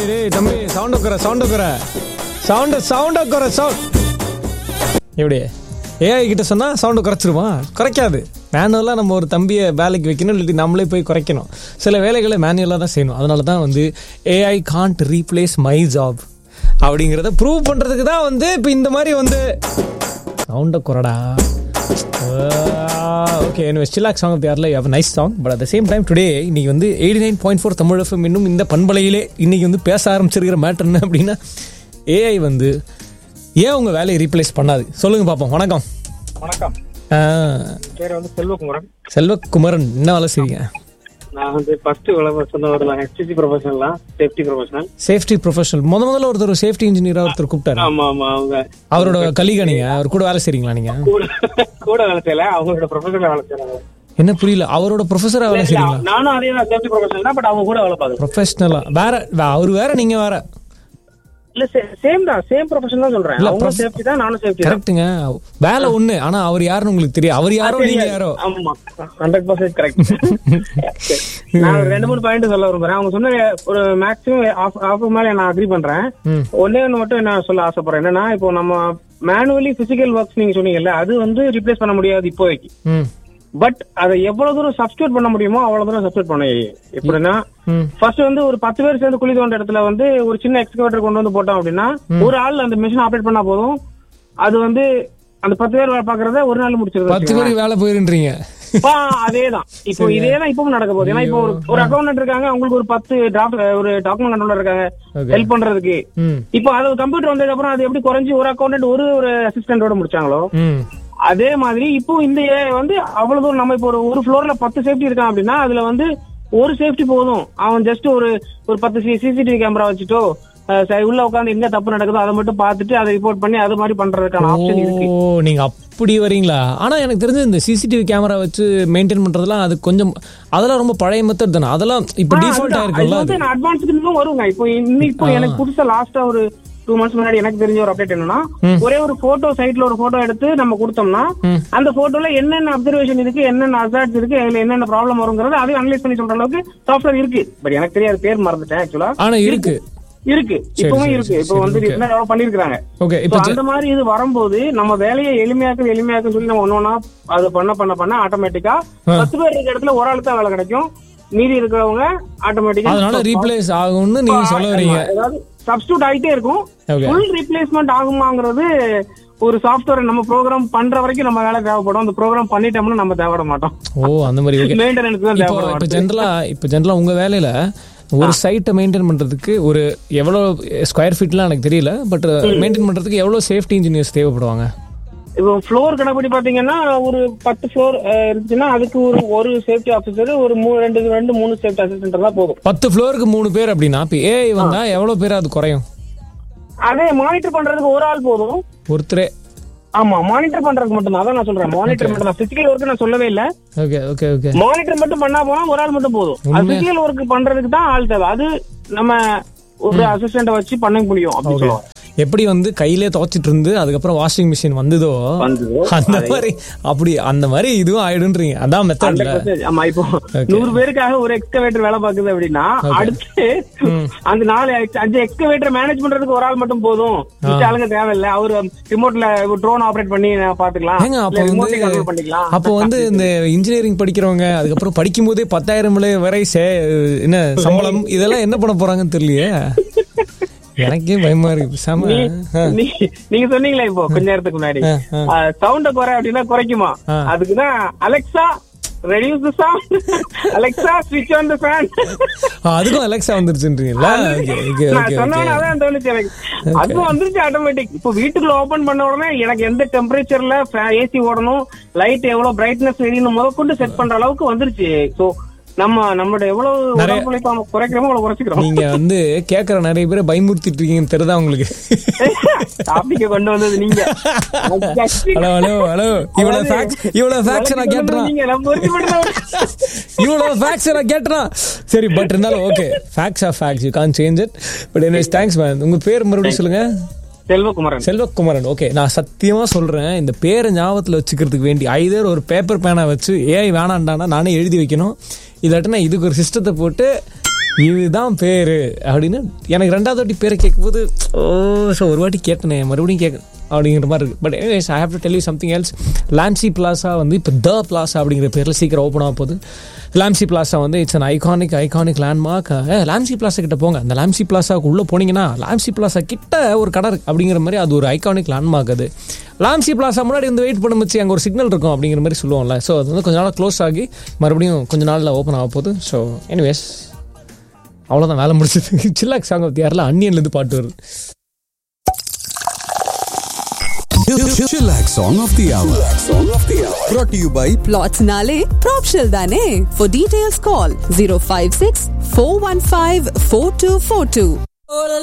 டேய் தம்பி சவுண்ட் குறை சவுண்ட் குறை சவுண்ட் சவுண்ட் குறை சவுண்ட் எப்படி ஏஐ கிட்ட சொன்னா சவுண்ட் குறைச்சிருமா குறைக்காது மேனுவலாக நம்ம ஒரு தம்பியை வேலைக்கு வைக்கணும் இல்லாட்டி நம்மளே போய் குறைக்கணும் சில வேலைகளை மேனுவலாக தான் செய்யணும் அதனால தான் வந்து AI can't replace my job அப்படிங்கிறத ப்ரூவ் பண்ணுறதுக்கு தான் வந்து இப்போ இந்த மாதிரி வந்து சவுண்டை குறடா ஓகே என்ன ஸ்டிலாக் சாங் ஆஃப் யாரில் how nice song but at the same time today இன்னைக்கு வந்து eighty nine point four Tamil FM இன்னும் இந்த பண்பலையிலே இன்னைக்கு வந்து பேச ஆரம்பிச்சிருக்கிற மேட்டர் என்ன அப்படின்னா ஏஐ வந்து ஏன் உங்கள் வேலையை ரீப்ளேஸ் பண்ணாது சொல்லுங்க பார்ப்போம் வணக்கம் வணக்கம் ஆ, பேர் வந்து செல்வகுமரன் செல்வகுமரன் என்ன வேலை செய்வீங்க நான் வந்து ஃபர்ஸ்ட் வேலை சொன்ன ஒரு ஹெச்சி professional safety professional safety professional முத முதல்ல ஒருத்தர் சேஃப்டி இன்ஜினியராக ஒருத்தர் கூப்பிட்டாரு ஆமா ஆமா அவங்க அவரோட கலீகா நீங்க அவர் கூட வேலை செய்றீங்களா நீங்க கூட கூட வேலை செய்யல அவங்களோட ப்ரொஃபஷனல் வேலை செய்யறாங்க என்ன புரியல அவரோட ப்ரொஃபஸரா வேலை செய்றீங்களா நானும் அதே தான் சேஃப்டி ப்ரொஃபஷனல் தான் பட் அவங்க கூட வேலை பார்க்கல ப்ரொஃபஷனலா வேற வே- அவர் வேற நீங்க வேற இல்ல சேம் தான் சேம் ப்ரொஃபஷன் தான் சொல்றேன் இல்ல, அவங்க prof- சேஃப்டி தான் நானும் சேஃப்டி தான் கரெக்ட்டுங்க வேலை ஒண்ணு ஆனா அவர் யாருன்னு உங்களுக்கு தெரியும் அவர் யாரோ நீங்க யாரோ ஆமா ஹண்ட்ரட் பர்சன்ட் கரெக்ட் நான் ஒரு ரெண்டு மூணு பாயிண்ட் சொல்ல விரும்புறேன் அவங்க சொன்ன ஒரு மேக்ஸிமம் ஆஃப் மேல நான் அக்ரி பண்றேன் ம். ஒன்னே ஒன்று மட்டும் என்ன சொல்ல ஆசைப்படுறேன் என்னன்னா இப்போ நம்ம மேனுவலி பிசிக்கல் ஒர்க்ஸ் நீங்க சொன்னீங்கல்ல அது வந்து ரிப்ளேஸ் பண்ண முடியாது இப்போதைக்கு ம் பட் அதை எவ்வளவு தூரம் சப்ஸ்டியூட் பண்ண முடியுமோ அவ்வளவு தூரம் சப்ஸ்டியூட் பண்ண எப்படின்னா ம் ஃபர்ஸ்ட் வந்து ஒரு பத்து பேர் சேர்ந்து குழி தோண்ட இடத்துல வந்து ஒரு சின்ன எக்ஸ்கவேட்டர் கொண்டு வந்து போட்டோம் அப்படின்னா ஒரு ஆள் அந்த மிஷின் ஆப்ரேட் பண்ணா போதும் அது வந்து அந்த பத்து பேர் வேலை பாக்குறத ஒரு நாள் முடிச்சிருது பத்து பேருக்கு வேலை போயிருன்றீங்க ஆ, அதேதான் இப்போ இதேதான் இப்பவும் நடக்க போகுது ஏன்னா இப்போ ஒரு ஒரு அக்கௌண்ட் இருக்காங்க அவங்களுக்கு ஒரு பத்து டிராஃப்ட் ஒரு டாக்குமெண்ட் கண்ட்ரோலர் இருக்காங்க Okay. ஹெல்ப் பண்றதுக்கு ம் இப்போ அது கம்ப்யூட்டர் வந்ததுக்கு அப்புறம் அது எப்படி குறைஞ்சி ஒரு அக்கௌண்டன்ட் ஒரு ஒரு அசிஸ்டன்டோட முடிச்சாங்களோ ம் அதே மாதிரி இப்போ இந்த AI வந்து அவ்வளவு தூரம் நம்ம இப்போ ஒரு ஒரு ஃப்ளோர்ல பத்து சேஃப்டி இருக்கான் அப்படின்னா அதுல வந்து ஒரு சேஃப்டி போதும் அவன் ஜஸ்ட் ஒரு ஒரு பத்து சிசிடிவி கேமரா வச்சுட்டோ அஹ், சரி, உள்ள உட்காந்து எங்க தப்பு நடக்குதோ அதை மட்டும் பார்த்துட்டு அதை ரிப்போர்ட் பண்ணி அது மாதிரி பண்றதுக்கான ஆப்ஷன் இருக்கு ஓ நீங்க அப்படி வரீங்களா ஆனா எனக்கு தெரிஞ்சு இந்த சிசிடிவி கேமரா வச்சு மெயின்டைன் பண்றதெல்லாம் அது கொஞ்சம் அதெல்லாம் ரொம்ப பழைய மெத்தட் தானே அதெல்லாம் இப்ப டிஃபால்ட் அதுதான். ஆயிருக்குல்ல இது அது வந்து அட்வான்ஸ்க்கு இன்னும் வருங்க இப்போ இன்னும் இப்போ எனக்கு புதுசா லாஸ்டா ஒரு டூ மந்த்ஸ் முன்னாடி எனக்கு தெரிஞ்ச ஒரு அப்டேட் என்னன்னா ஒரே ஒரு போட்டோ சைட்ல ஒரு போட்டோ எடுத்து நம்ம கொடுத்தோம்னா அந்த போட்டோல என்னென்ன அப்சர்வேஷன் இருக்கு என்னென்ன அசார்ட்ஸ் இருக்கு அதுல என்னென்ன ப்ராப்ளம் வருங்கிறது அதையும் அனலைஸ் பண்ணி சொல்ற அளவுக்கு சாஃப்ட்வேர் இருக்கு பட் எனக்கு தெரியாது பேர் மறந்துட்டேன் ஆக்சுவலா ஆனா இருக்கு இருக்கு இப்பவும் சரி, இருக்கு சரி, இப்போ சரி, வந்து okay. என்ன டெவலப் பண்ணிருக்காங்க ஓகே So, இப்ப ஜ- அந்த மாதிரி இது வரும்போது நம்ம வேலையை எளிமையாக்கு எளிமையாக்கு சொல்லி நம்ம ஒன்னொன்னா அது பண்ண பண்ண பண்ண ஆட்டோமேட்டிக்கா பத்து பேர் இருக்க இடத்துல ஒரு ஆளுக்கு தான் வேலை கிடைக்கும் மீதி இருக்கிறவங்க ஆட்டோமேட்டிக்கா அதனால ரீப்ளேஸ் ஆகும்னு நீங்க சொல்ல வரீங்க அதாவது சப்ஸ்டியூட் ஆயிட்டே இருக்கும் Okay. ஃபுல் ரீப்ளேஸ்மெண்ட் ஆகுமாங்கிறது ஒரு சாஃப்ட்வேர் நம்ம ப்ரோக்ராம் பண்ற வரைக்கும் நம்ம வேலை தேவைப்படும் அந்த ப்ரோக்ராம் பண்ணிட்டோம்னா நம்ம தேவைப்பட மாட்டோம் ஓ அந்த மாதிரி ஓகே மெயின்டெனன்ஸ் தான் இப்போ தேவைப்பட இப்போ மாட்டோம் ஜென்ரலா இப்போ ஜென்ரலா உங்க வேலையில ஒரு சைட்டை மெயின்டைன் பண்றதுக்கு ஒரு எவ்வளவு ஸ்கொயர் ஃபீட்லாம் எனக்கு தெரியல பட் மெயின்டைன் பண்றதுக்கு எவ்வளவு சேஃப்டி இன்ஜினியர்ஸ் தேவைப்படுவாங்க இப்போ ஃப்ளோர் கணக்குப்படி பாத்தீங்கன்னா ஒரு பத்து ஃப்ளோர் இருந்துச்சுன்னா அதுக்கு ஒரு ஒரு சேஃப்டி ஆஃபீஸர் ஒரு மூணு ரெண்டு ரெண்டு மூணு சேஃப்டி அசிஸ்டன்ட் தான் போதும் பத்து ஃப்ளோருக்கு மூணு பேர் அப்படின்னா இப்போ ஏஐ வந்தா எவ்வளவு பேர் அது குறையும் அதே மானிட்டர் பண்றதுக்கு ஒரு ஆள் போதும் ஒருத்தரே ஆமா மானிட்டர் பண்றதுக்கு மட்டும் தான் அதான் நான் சொல்றேன் மானிட்டர் மட்டும் தான் பிசிக்கல் ஒர்க் நான் சொல்லவே இல்ல ஓகே ஓகே ஓகே மானிட்டர் மட்டும் பண்ணா போனா ஒரு ஆள் மட்டும் போதும் அது பிசிக்கல் ஒர்க் பண்றதுக்கு தான் ஆள் தேவை அது நம்ம ஒரு அசிஸ்டன்ட வச்சு பண்ண முடியும் அப்படின்னு சொல்லுவாங்க எப்படி வந்து கையிலே துவைச்சிட்டு இருந்து அதுக்கப்புறம் வாஷிங் மிஷின் வந்ததோ வந்ததோ, அந்த மாதிரி அப்படி அந்த மாதிரி இதுவும் ஆயிடுன்றீங்க அதான் மெத்தட்ல 100% ஆமா இப்போ நூறு பேருக்காக ஒரு எக்ஸ்கவேட்டர் வேலை பாக்குது அப்படின்னா அடுத்து அந்த நாலு ex- அஞ்சு எக்ஸ்கவேட்டர் மேனேஜ் பண்றதுக்கு ஒரு ஆள் மட்டும் போதும் மிச்ச ஆளுங்க தேவையில்ல அவரு ரிமோட்ல ட்ரோன் ஆபரேட் பண்ணி பாத்துக்கலாம் ஏங்க அப்ப இல்ல வந்து remote control பண்ணிக்கலாம் அப்போ வந்து இந்த இன்ஜினியரிங் படிக்கிறவங்க அதுக்கப்புறம் படிக்கும் போதே பத்தாயிரம் வரை சே என்ன சம்பளம் இதெல்லாம் என்ன பண்ண போறாங்கன்னு தெரியலையே எனக்கே பயமா இருக்கு பேசாம ஆ, நீ- நீங்க சொன்னீங்களே இப்போ கொஞ்ச நேரத்துக்கு முன்னாடி ஆ, சவுண்ட குறை அப்படின்னா குறைக்குமா ஆ. அதுக்குதான் Alexa reduce the sound Alexa ஸ்விட்ச் ஆன் த ஃபேன் ஆ, அதுக்கும் அலெக்ஸா வந்துருச்சுன்றீங்களா ஓகே ஓகே நான் ஓகே சொன்னவன ஓகே அதான் தோணுச்சு எனக்கு அதுவும் வந்துருச்சு ஆட்டோமேட்டிக் இப்போ வீட்டுக்குள்ள ஓபன் பண்ண உடனே எனக்கு எந்த டெம்பரேச்சர்ல ஏசி ஓடணும் லைட் எவ்வளவு பிரைட்னஸ் எரியணும் முதற்கொண்டு செட் பண்ற அளவுக்கு வந்துருச்சு சோ நம்ம நம்மளோட எவ்வளவு உடல் உழைப்பை நம்ம குறைக்கிறோமோ அவ்வளவு குறைச்சிக்கிறோம் நீங்க வந்து கேக்குற நிறைய பேரை பயமுறுத்திட்டு இருக்கீங்கன்னு தெரியுதா உங்களுக்கு டாபிக்க கொண்டு வந்தது நீங்க ஹலோ ஹலோ ஹலோ இவ்வளவு ஃபேக்ஸ் இவ்வளவு ஃபேக்ஸ் நான் கேட்டுறேன் நீங்க நம்ம உறுதிப்படுத்த இவ்வளவு ஃபேக்ஸ் நான் கேட்டுறேன் சரி பட் இருந்தாலும் okay facts of facts you can't change it but anyways thanks man உங்க பேர் மறுபடியும் சொல்லுங்க செல்வகுமரன் செல்வகுமரன் ஓகே நான் சத்தியமா சொல்றேன் இந்த பேரை ஞாபகத்துல வச்சுக்கிறதுக்கு வேண்டி ஐதர் ஒரு பேப்பர் பேனா வச்சு ஏஐ வேணாண்டானா நானே எழுதி வைக்கணும் இல்லாட்டினா இதுக்கு ஒரு சிஸ்டத்தை போட்டு இதுதான் பேரு அப்படின்னு எனக்கு ரெண்டாவது வாட்டி பேரை கேட்கும்போது ஓ ஸோ ஒரு வாட்டி கேட்டனே மறுபடியும் கேட்க அப்படிங்கிற மாதிரி இருக்கு but anyways I have to tell you something else Lamcy Plaza வந்து இப்போ த பிளாசா அப்படிங்கிற பேரில் சீக்கிரம் ஓப்பன் ஆக போகுது லாம்சி பிளாசா வந்து it's an iconic iconic landmark Lamcy Plaza கிட்ட போங்க அந்த லாம்சி பிளாசாவுக்கு உள்ளே போனீங்கன்னா லாம்சி பிளாசா கிட்ட ஒரு கடை இருக்கு அப்படிங்கிற மாதிரி அது ஒரு ஐகானிக் லேண்ட்மார்க் அது லாம்சி பிளாசா முன்னாடி வந்து வெயிட் பண்ண வச்சு அங்கே ஒரு சிக்னல் இருக்கும் அப்படிங்கிற மாதிரி சொல்லுவோம்ல ஸோ அது வந்து கொஞ்ச நாள் க்ளோஸ் ஆகி மறுபடியும் கொஞ்ச நாளில் ஓப்பன் ஆக போகுது ஸோ எனிவேஸ் அவ்வளோதான் வேலை முடிச்சது சில்லாக் சாங் ஆஃப் யாரில் அன்னியன்லேருந்து பாட்டு வருது Chillax Song of the Hour. Song of the Hour. Brought to you by Plots Nale, Propshell Dane. For details, call 056 415 4242.